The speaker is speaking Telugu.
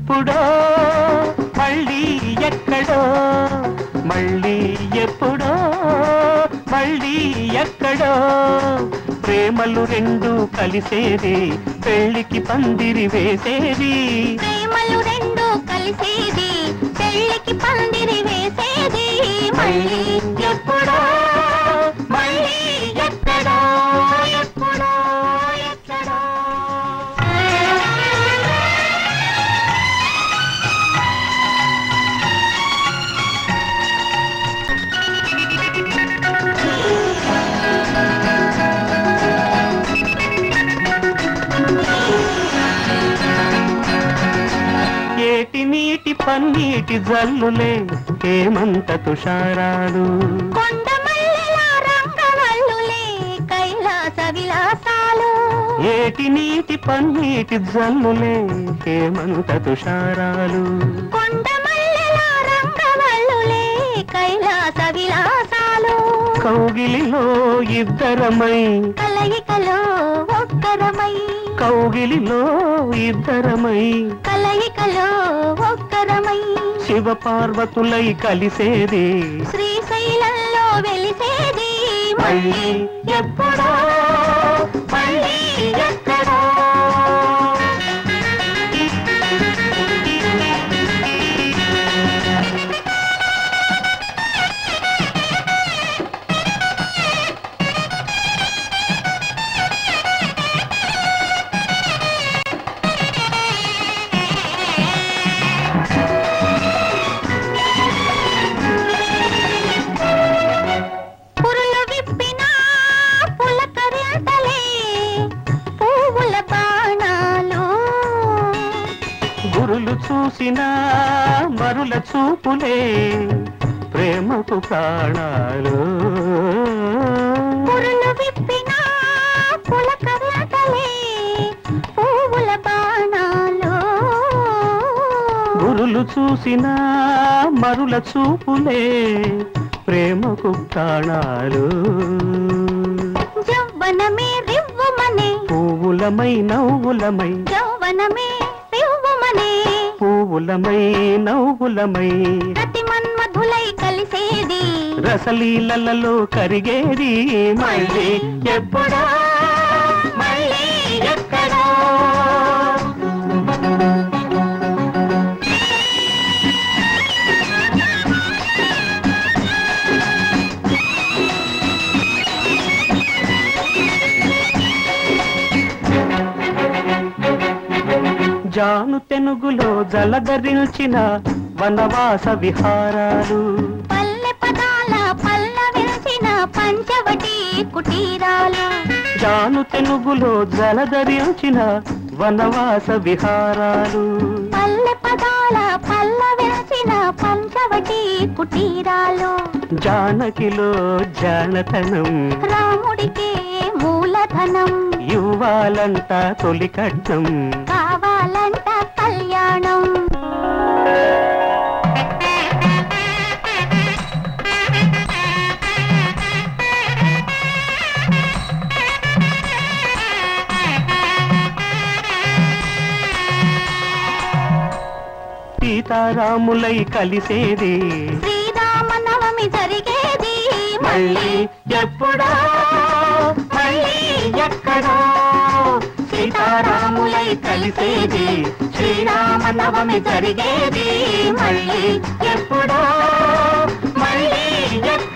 ఎప్పుడో మళ్ళీ ఎక్కడో మళ్ళీ ఎప్పుడో మళ్ళీ ఎక్కడో ప్రేమలు రెండు కలిసేది పెళ్లికి పందిరి వేసేది ప్రేమలు రెండు కలిసేది పెళ్లికి పందిరి వేసేది మళ్ళీ ఎప్పుడో మళ్ళీ ఎక్కడో ఎప్పుడో ఎక్కడో ఏటి నీటి పన్నీటి జల్లులే హేమంత తుషారాలు కొండ మల్లెల రంగవల్లులే కైలాస విలాసాలు ఏటి నీటి పన్నీటి జల్లులే హేమంత తుషారాలు కొండ మల్లెల రంగవల్లులే కైలాస విలాసాలు కౌగిలిలో ఇద్దరమై కలయికలో ఒక్కరమై కౌగిలిలో ఇద్దరమై కలయికలో ఒక్కరమై శివ పార్వతులై కలిసేది శ్రీశైలంలో వెలిసేది మళ్ళీ ఎప్పుడో మళ్ళీ ఎక్కడో పురులు విప్పిన పులకరింతలే పువ్వుల బాణాలు గురులు చూసిన మరుల చూపులే ప్రేమకు ప్రాణాలు పురులు విప్పిన పులకరింతలే పువ్వుల బాణాలు గురులు చూసిన మరుల చూపులే ప్రేమకు ప్రాణాలు జవ్వనమే రివ్వుమనే పువ్వులమై నవ్వులమై యౌవనమే రివ్వుమనే పువ్వులమై నవ్వులమై ప్రతి మన్మధులై కలిసేది రసలీలలో కరిగేది మళ్ళీ ఎప్పుడో మళ్ళీ ఎక్కడో జాను తెనుగులో జలధరించిన వనవాస విహారాలు పల్లె పదాల పల్లవించిన పంచవటి కుటీరాలు జాను తెనుగులో జలధరించిన వనవాస విహారాలు పల్లె పదాల పల్లవించిన పంచవటి కుటీరాలు జానకిలో జానతనం రాముడికే మూలధనం ఇవ్వాలంట తొలి కట్నం కావాలంట కళ్యాణం సీతారాములై కలిసేది శ్రీరామనవమి జరిగేది మళ్ళీ ఎప్పుడో మళ్ళీ ఎక్కడో సీతారాములై కలిసేది శ్రీరామనవమి జరిగేది మళ్ళీ ఎప్పుడో మళ్ళీ ఎక్కడో